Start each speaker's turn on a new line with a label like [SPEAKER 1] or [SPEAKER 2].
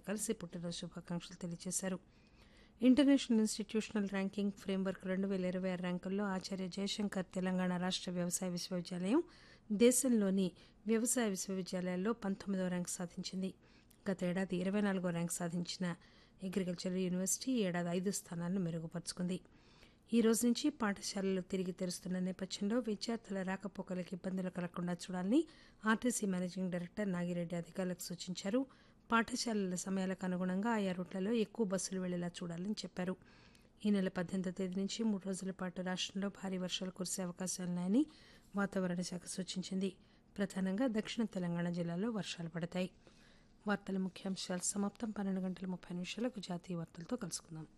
[SPEAKER 1] కలిసి పుట్టినరోజు శుభాకాంక్షలు తెలియజేశారు ఇంటర్నేషనల్ ఇన్స్టిట్యూషనల్ ర్యాంకింగ్ ఫ్రేమ్వర్క్ రెండు వేల ఇరవై ఆరు ర్యాంకుల్లో ఆచార్య జయశంకర్ తెలంగాణ రాష్ట్ర వ్యవసాయ విశ్వవిద్యాలయం దేశంలోని వ్యవసాయ విశ్వవిద్యాలయాల్లో పంతొమ్మిదవ ర్యాంకు సాధించింది గత ఏడాది ఇరవై నాలుగో ర్యాంకు సాధించిన అగ్రికల్చర్ యూనివర్సిటీ ఈ ఏడాది ఐదు స్థానాలను మెరుగుపరుచుకుంది ఈ రోజు నుంచి పాఠశాలలు తిరిగి తెరుస్తున్న నేపథ్యంలో విద్యార్థుల రాకపోకలకు ఇబ్బందులు కలగకుండా చూడాలని ఆర్టీసీ మేనేజింగ్ డైరెక్టర్ నాగిరెడ్డి అధికారులకు సూచించారు పాఠశాలల సమయాలకు అనుగుణంగా ఆయా రూట్లలో ఎక్కువ బస్సులు వెళ్లేలా చూడాలని చెప్పారు ఈ నెల పద్దెనిమిదో తేదీ నుంచి మూడు రోజుల పాటు రాష్టంలో భారీ వర్షాలు కురిసే అవకాశాలున్నాయని వాతావరణ శాఖ సూచించింది ప్రధానంగా దక్షిణ తెలంగాణ జిల్లాలో వర్షాలు పడతాయి వార్తల ముఖ్యాంశాలు సమాప్తం పన్నెండు గంటల ముప్పై నిమిషాలకు జాతీయ వార్తలతో కలుసుకుందాం